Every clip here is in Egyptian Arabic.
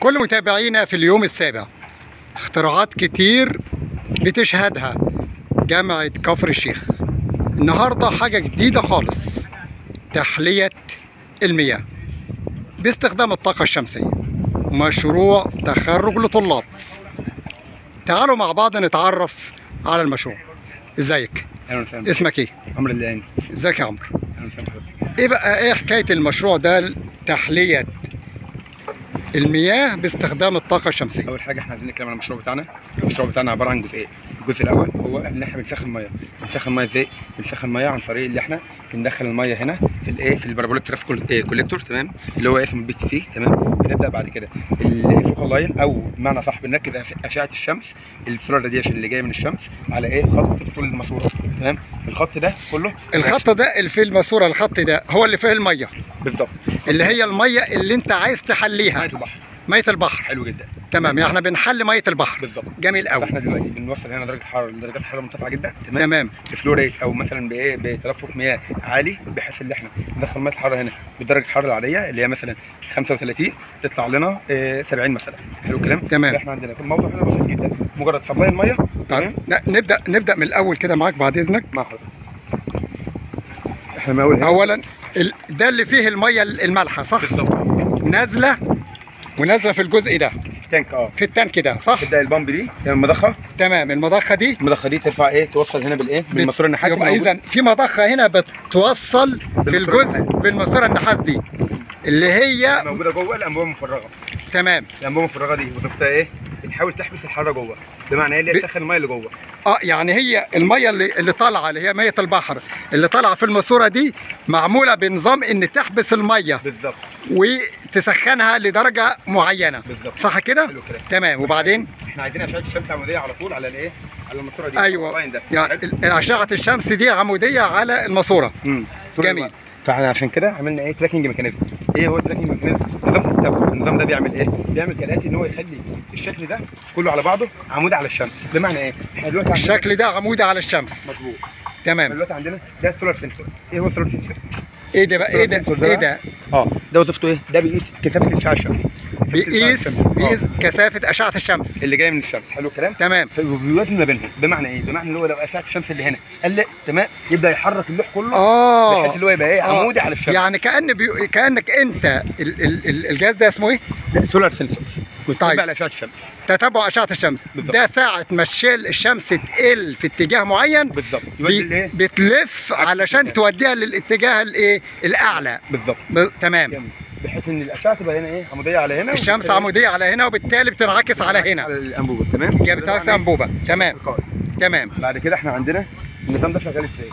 كل متابعينا في اليوم السابع اختراعات كتير بتشهدها جامعة كفر الشيخ النهاردة حاجة جديدة خالص تحلية المياه باستخدام الطاقة الشمسية مشروع تخرج لطلاب تعالوا مع بعض نتعرف على المشروع ازيك اهلا وسهلا اسمك ايه عمرو اللياني ازيك يا عمرو اهلا وسهلا حضرتك. ايه بقى ايه حكايه المشروع ده تحليه المياه باستخدام الطاقه الشمسيه اول حاجه احنا عايزين نتكلم عن المشروع بتاعنا المشروع بتاعنا عباره عن جزئين الجزء الاول هو ان احنا بنسخن ميه بنسخن ميه ازاي بنسخن ميه عن طريق اللي احنا بندخل الميه هنا في الايه في البارابوليك تراف كوليكتور تمام اللي هو اسمه البي تي سي تمام بنبدا بعد كده الفوكال لاين او بمعنى صح بنركز أش- اشعه الشمس السولار راديشن اللي جايه من الشمس على ايه خط طول الماسوره تمام الخط ده كله الخط ده اللي في الماسوره الخط ده هو اللي فيه الميه بالظبط اللي هي الميه اللي انت عايز تحليها ميه البحر ميه البحر حلو جدا تمام يعني احنا بنحل ميه البحر بالظبط جميل قوي فاحنا دلوقتي بنوصل هنا درجه حراره لدرجات حراره مرتفعه جدا تمام تمام بفلو ريت او مثلا بايه بتدفق مياه عالي بحيث ان احنا ندخل ميه الحراره هنا بدرجه الحراره العاديه اللي هي مثلا 35 تطلع لنا آه، 70 مثلا حلو الكلام تمام. احنا عندنا الموضوع هنا بسيط جدا مجرد سبلاي الميه طيب تمام لا نبدا نبدا من الاول كده معاك بعد اذنك مع حضرتك احنا من اول هنا اولا ال- ده اللي فيه الميه المالحه صح بالظبط نازله ونازله في الجزء ده تانك اه في التانك ده صح تبدا البامب دي يعني المضخه تمام المضخه دي المضخه دي ترفع ايه توصل هنا بالايه بالماسوره النحاسي يبقى الموجود. اذا في مضخه هنا بتوصل في بالماسورة الجزء النحاس. بالماسوره النحاس دي اللي هي موجوده جوه الانبوبه المفرغه تمام الانبوبه المفرغه دي وظيفتها ايه؟ بتحاول تحبس الحراره جوه بمعنى ايه اللي ب- هي تسخن الميه اللي جوه اه يعني هي الميه اللي اللي طالعه اللي هي ميه البحر اللي طالعه في الماسوره دي معموله بنظام ان تحبس الميه بالظبط وتسخنها لدرجه معينه بالظبط. صح كده حلو الكلام. تمام وبعدين احنا عايزين اشعه الشمس عموديه على طول على الايه؟ على الماسوره دي ايوه اللاين ده يعني حلو؟ ال- اشعه الشمس دي عموديه على الماسوره مم. طول جميل. الوقت. فاحنا عشان كده عملنا ايه تراكنج ميكانيزم ايه هو التراكنج ميكانيزم نظام التتبع النظام ده بيعمل ايه بيعمل كالاتي ان هو يخلي الشكل ده كله على بعضه عمود على الشمس بمعنى ايه احنا دلوقتي عندنا- الشكل ده عمودي على الشمس مظبوط تمام دلوقتي عندنا ده السولار سنسور ايه هو السولار سنسور ايه ده بقى ايه ده ايه ده اه ده وظيفته ايه ده بيقيس كثافه الاشعاع الشمسي كثافة الإشعاع بيقيس الشمسي. آه. بيقيس كثافه اشعه الشمس اللي جاي من الشمس حلو الكلام تمام فبيوازن ما بينهم بمعنى ايه بمعنى ان هو لو اشعه الشمس اللي هنا قلق تمام يبدا يحرك اللوح كله اه بحيث اللي هو يبقى ايه آه. عمودي على الشمس يعني كان بي... كانك انت ال... ال... ال- الجهاز ده اسمه ايه؟ ده سولار سنسور طيب. طيب على اشعه الشمس تتبع اشعه الشمس بالظبط. ده ساعه ما الشيل الشمس تقل في اتجاه معين بالظبط يودي بي... الايه بتلف عكس علشان الاتجاه. توديها للاتجاه الايه؟ الاعلى بالظبط ب... تمام جامد. بحيث ان الاشعه تبقى هنا ايه عموديه على هنا الشمس وبالتالي- عموديه على هنا وبالتالي بتنعكس على على هنا الانبوبه تمام جابت ده لها طبعاً انبوبه إيه؟ تمام وقائي. تمام بعد كده احنا عندنا النظام ده شغال ازاي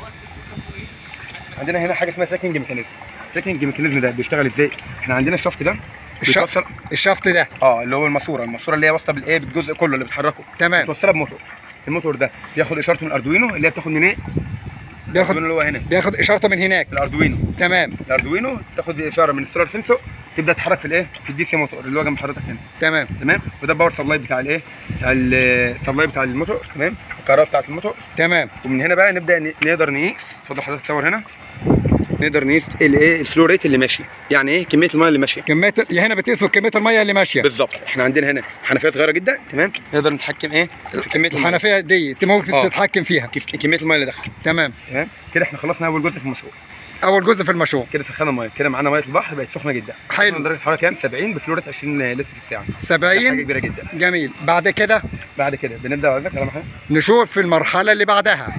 عندنا هنا حاجه اسمها تراكنج ميكانيزم تراكنج ميكانيزم ده بيشتغل ازاي احنا عندنا الشفط ده الش... بيتوصل الشفط ده اه اللي هو الماسوره الماسوره اللي هي واسطه بالايه بالجزء كله اللي بتحركه تمام متوصله بموتور الموتور ده بياخد اشارته من الاردوينو اللي هي بتاخد من ايه بياخد الأردوينو اللي هو هنا بياخد اشارته من هناك الاردوينو تمام الاردوينو تاخد اشاره من السولار سنسور تبدا تتحرك في الايه في الدي سي موتور اللي هو جنب حضرتك هنا تمام تمام وده الباور سبلاي بتاع الايه بتاع السبلاي بتاع الموتور تمام الكهرباء بتاعت الموتور تمام ومن هنا بقى نبدا ن- نقدر نقيس اتفضل حضرتك تصور هنا نقدر نقيس الايه الفلو ريت اللي ماشي يعني ايه كميه الميه اللي ماشيه كميه ال- هنا بتقيسوا كميه الميه اللي ماشيه بالظبط احنا عندنا هنا حنفيه صغيره جدا تمام نقدر نتحكم ايه في كميه الميه الحنفيه دي انت ممكن آه. تتحكم فيها كيف- كميه الميه اللي داخله تمام تمام كده احنا خلصنا اول جزء في المشروع اول جزء في المشروع كده سخنا الميه كده معانا ميه البحر بقت سخنه جدا حلو. سخنة درجه الحراره كام 70 بفلورة 20 لتر في الساعه دي حاجه 70 كبيره جدا جميل بعد كده بعد كده بنبدا اقول على حاجه نشوف في المرحله اللي بعدها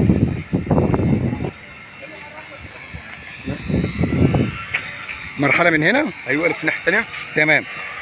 مرحله من هنا ايوه لف الناحيه الثانيه تمام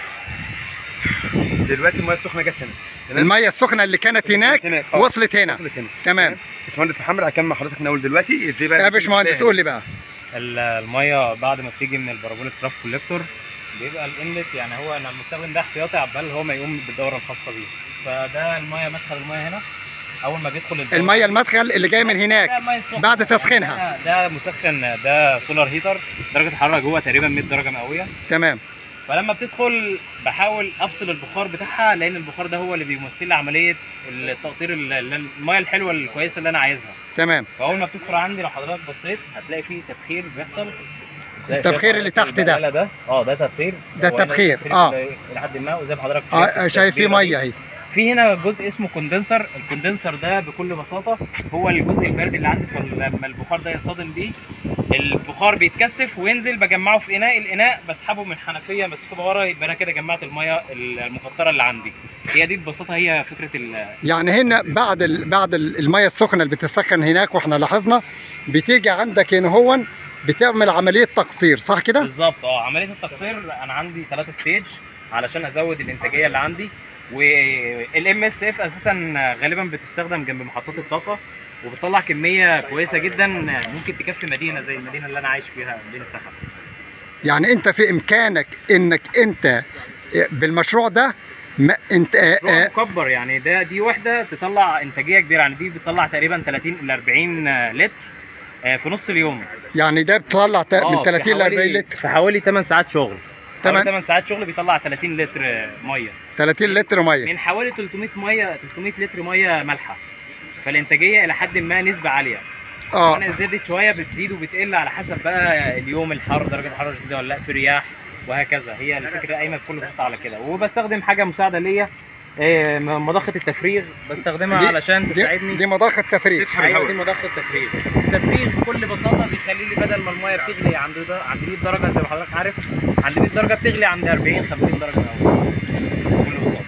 دلوقتي الميه السخنه جت هنا تمام الميه السخنه اللي كانت هناك هناك، آه. وصلت هنا وصلت هنا تمام باشمهندس محمد هكمل حضرتك من اول دلوقتي ازاي بقى يا باشمهندس قول لي بقى ال- الميه بعد ما بتيجي من البارابوليك تراف كوليكتور بيبقى الانلت يعني هو انا المستخدم ده احتياطي عبال هو ما يقوم بالدوره الخاصه بيه فده الميه مدخل الميه هنا اول ما بيدخل الدورة الميه المدخل اللي جاي من هناك ده المية السخنة. بعد تسخينها. ده, ده مسخن ده سولار هيتر درجه الحراره جوه تقريبا 100 درجه مئويه تمام فلما بتدخل بحاول افصل البخار بتاعها لان البخار ده هو اللي بيمثل لي عمليه التقطير ال- ال- الميه الحلوه الكويسه اللي انا عايزها تمام فاول ما بتدخل عندي لو حضرتك بصيت هتلاقي فيه تبخير بيحصل زي- التبخير شايف اللي حضرتك تحت ده. البقالة ده اه ده تبخير ده هو هنا تبخير، التسريب آه. ده لحد ما وزي ما حضرتك اه شايف فيه التبخيرة دي. ميه اهي في هنا جزء اسمه كوندنسر الكوندنسر ده بكل بساطه هو الجزء البارد اللي عندي فلما البخار ده يصطدم بيه البخار بيتكثف وينزل بجمعه في اناء الاناء بسحبه من حنفيه مسكوبه ورا يبقى انا كده جمعت الميه المقطره اللي عندي هي دي ببساطه هي فكره ال- يعني هنا بعد ال... بعد ال- الميه السخنه اللي بتسخن هناك واحنا لاحظنا بتيجي عندك هنا هون بتعمل عمليه تقطير صح كده؟ بالظبط اه عمليه التقطير انا عندي ثلاثة ستيج علشان ازود الانتاجيه اللي عندي والام اس اف اساسا غالبا بتستخدم جنب محطات الطاقه وبتطلع كميه كويسه جدا ممكن تكفي مدينه زي المدينه اللي انا عايش فيها مدينه سخن يعني انت في امكانك انك انت بالمشروع ده ما انت آه مشروع آه مكبر يعني ده دي وحده تطلع انتاجيه كبيره يعني دي بتطلع تقريبا 30 ل 40 لتر آه، في نص اليوم يعني ده بتطلع ت- آه، من في 30 ل 40 حوالي- لتر في حوالي 8 ساعات شغل تمن- 8 ساعات شغل بيطلع 30 لتر آه، ميه 30 لتر ميه من حوالي 300 ميه 300 لتر ميه مالحه فالانتاجيه الى حد ما نسبه عاليه اه وانا زادت شويه بتزيد وبتقل على حسب بقى اليوم الحر درجه الحراره شديده ولا لا في رياح وهكذا هي الفكره قايمه بكل بساطه على كده وبستخدم حاجه مساعده ليا آه، مضخه التفريغ بستخدمها دي- علشان دي, تساعدني دي مضخه تفريغ ايوه دي مضخه تفريغ التفريغ بكل بساطه بيخلي لي بدل ما الميه بتغلي عند در- عند 100 درجه زي ما حضرتك عارف عند 100 درجه بتغلي عند 40 50 درجه مئويه بكل بساطه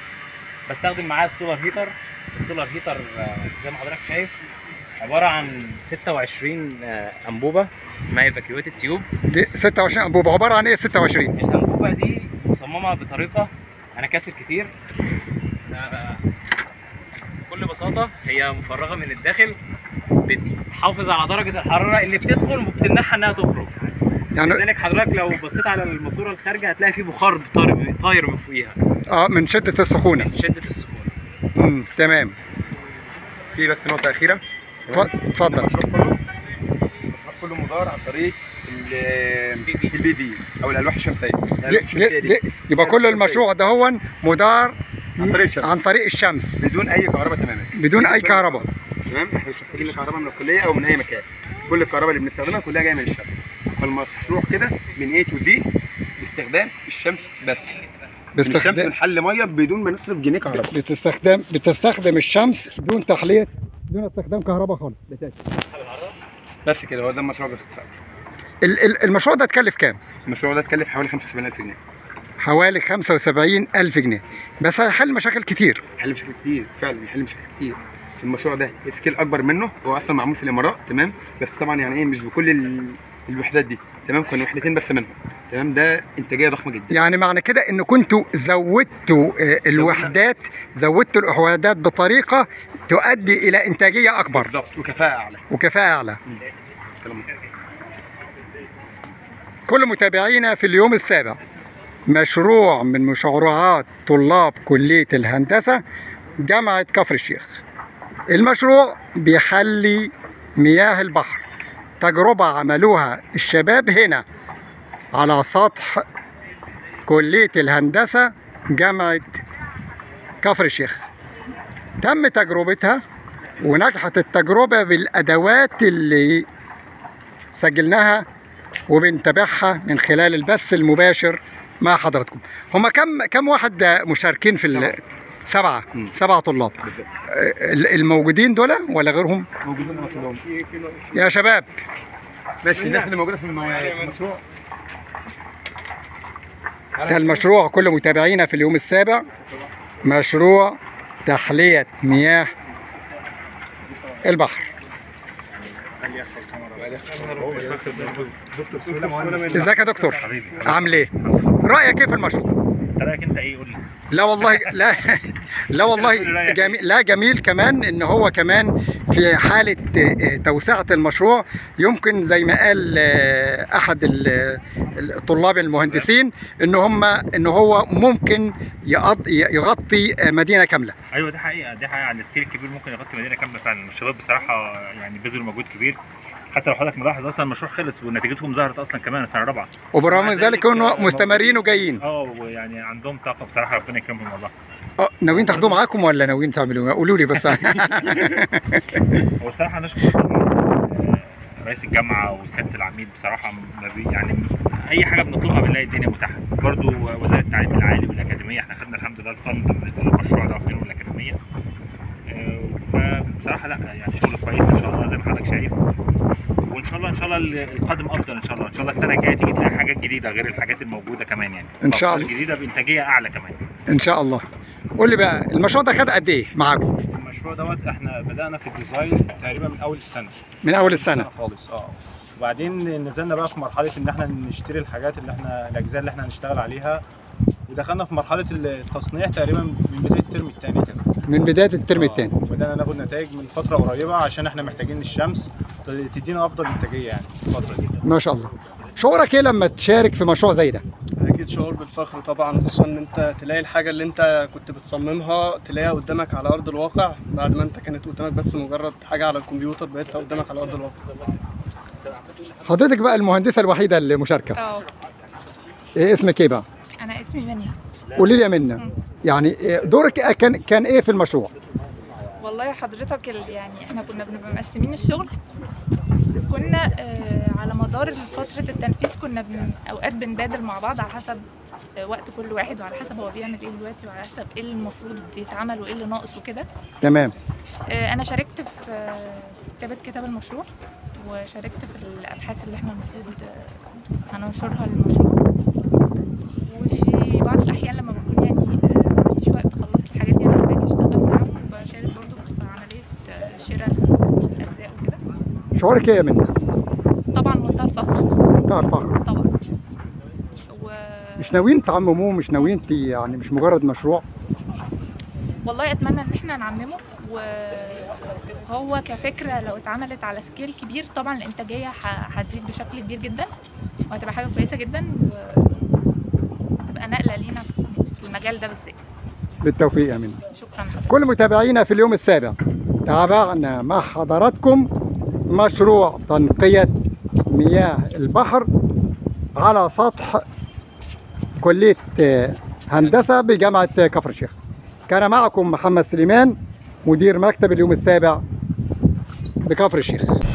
بستخدم معاه السولار هيتر السولار هيتر آه، زي ما حضرتك شايف عباره عن 26 آه، انبوبه اسمها ايفاكيويتد تيوب دي 26 انبوبه عباره عن ايه 26 الانبوبه دي مصممه بطريقه انا كاسب كتير آه، بكل بساطه هي مفرغه من الداخل بتحافظ على درجه الحراره اللي بتدخل وبتمنعها انها تخرج يعني لذلك حضرتك لو بصيت على الماسوره الخارجه هتلاقي فيه بخار طاير طاير من فوقيها اه من شده السخونه من شده السخونه امم تمام في بس نقطه اخيره اتف- اتفضل المشروع كله المشروع كله مدار عن طريق البي في او الالواح الشمسيه دي الألواح الشمسية دي دي يبقى كل المشروع ده هو مدار عن طريق الشمس عن طريق الشمس بدون اي كهرباء تماما بدون اي كهرباء تمام احنا مش محتاجين لا كهرباء من الكليه او من اي مكان كل الكهرباء اللي بنستخدمها كلها جايه من الشمس فالمشروع كده من A to Z باستخدام الشمس بس من الشمس باستخدام بنحل ميه بدون ما نصرف جنيه كهرباء بتستخدم بتستخدم الشمس بدون تحليه بدون استخدام كهرباء خالص بس كده هو ده المشروع باختصار ال- ال- المشروع ده اتكلف كام؟ المشروع ده اتكلف حوالي 75000 جنيه حوالي 75 ألف جنيه بس هيحل مشاكل كتير يحل مشاكل كتير فعلا يحل مشاكل كتير في المشروع ده سكيل اكبر منه هو اصلا معمول في الامارات تمام بس طبعا يعني ايه مش بكل ال- الوحدات دي تمام كنا وحدتين بس منهم تمام ده انتاجيه ضخمه جدا يعني معنى كده ان كنتوا زودتوا آه، الوحدات زودتوا الوحدات بطريقه تؤدي الى انتاجيه اكبر بالظبط وكفاءه اعلى وكفاءه اعلى كلام مظبوط. كل متابعينا في اليوم السابع مشروع من مشروعات طلاب كلية الهندسة جامعة كفر الشيخ المشروع بيحلي مياه البحر تجربة عملوها الشباب هنا على سطح كلية الهندسة جامعة كفر الشيخ تم تجربتها ونجحت التجربة بالأدوات اللي سجلناها وبنتابعها من خلال البث المباشر مع حضراتكم هما كم كم واحد مشاركين في ال- سبعة مم. سبعة طلاب بالظبط ال- الموجودين دول ولا غيرهم موجودين هنا كلهم يا شباب ماشي الناس اللي موجوده في المو- في المشروع ده المشروع كل متابعينا في اليوم السابع مشروع تحلية مياه البحر ازيك يا دكتور عامل ايه رايك ايه في المشروع رايك انت ايه قول لي لا والله لا لا والله جميل لا جميل كمان ان هو كمان في حاله آه، توسعه المشروع يمكن زي ما قال آه، احد ال- الطلاب المهندسين ان هم ان هو ممكن يقض- يغطي آه، مدينه كامله ايوه دي حقيقه دي حقيقه على السكيل الكبير ممكن يغطي مدينه كامله فعلا الشباب بصراحه يعني بذلوا مجهود كبير حتى لو حضرتك ملاحظ اصلا المشروع خلص ونتيجتهم ظهرت اصلا كمان سنه رابعه وبرغم من مع ذلك ذلك، انه آه، مستمرين وجايين اه ويعني عندهم طاقه بصراحه ربنا يكرمهم والله اه ناويين تاخدوه معاكم ولا ناويين تعملوا إيه؟ قولوا لي بس هو الصراحه نشكر طبعا آه، رئيس الجامعه وسياده العميد بصراحه ما بي يعني اي حاجه بنطلبها بنلاقي الدنيا متاحه برضو وزاره التعليم العالي والاكاديميه احنا خدنا الحمد لله الفند من المشروع ده واخدينه من الاكاديميه آه، فبصراحه لا يعني شغل كويس ان شاء الله زي ما حضرتك شايف وان شاء الله ان شاء الله القادم افضل ان شاء الله ان شاء الله السنه الجايه تيجي تلاقي حاجات جديده غير الحاجات الموجوده كمان يعني إن شاء الله. جديده بانتاجيه اعلى كمان ان شاء الله قول لي بقى المشروع ده خد قد ايه معاكم المشروع دوت احنا بدأنا في الديزاين تقريبا من أول السنة من اول السنه خالص اه وبعدين نزلنا بقى في مرحلة إن احنا نشتري الحاجات اللي احنا الأجزاء اللي احنا هنشتغل عليها ودخلنا في مرحلة التصنيع تقريبا من بداية الترم الثاني كده من بدايه الترم الثاني وبدأنا ناخد نتائج من فترة قريبة عشان احنا محتاجين الشمس ت- تدينا أفضل إنتاجية يعني في الفترة دي ما شاء الله شعورك ايه لما تشارك في مشروع زي ده اكيد شعور بالفخر طبعا خصوصا ان انت تلاقي الحاجه اللي انت كنت بتصممها تلاقيها قدامك على ارض الواقع بعد ما انت كانت قدامك بس مجرد حاجه على الكمبيوتر بقيت قدامك على ارض الواقع حضرتك بقى المهندسه الوحيده اللي مشاركه اه إيه اسمك ايه بقى انا اسمي منيا قولي لي يا منى يعني إيه دورك كان كان ايه في المشروع والله حضرتك ال- يعني احنا كنا بنبقى مقسمين الشغل كنا آه على مدار فترة التنفيذ كنا بن اوقات بنبادل مع بعض على حسب آه وقت كل واحد وعلى حسب هو بيعمل ايه دلوقتي وعلى حسب ايه اللي المفروض يتعمل وايه اللي ناقص وكده تمام آه انا شاركت في آه في كتابة كتاب المشروع وشاركت في الابحاث اللي احنا المفروض آه هننشرها للمشروع وفي بعض الاحيان لما بكون يعني آه، مفيش وقت خلصت الحاجات دي انا باجي اشتغل معاهم وبشارك برضو في عمليه آه، شراء الاجزاء وكده شعورك ايه يا منى طبعا منتهى الفخر منتهى الفخر طبعا و... مش ناويين تعمموه مش ناويين ت- يعني مش مجرد مشروع والله اتمنى ان احنا نعممه وهو كفكره لو اتعملت على سكيل كبير طبعا الانتاجيه ه- هتزيد بشكل كبير جدا وهتبقى حاجه كويسه جدا وهتبقى نقله لينا في في المجال ده بالذات بالتوفيق يا منى شكرا حضرتك كل متابعينا في اليوم السابع تابعنا مع حضراتكم مشروع تنقية مياه البحر على سطح كلية آه، هندسة بجامعة كفر الشيخ كان معكم محمد سليمان مدير مكتب اليوم السابع بكفر الشيخ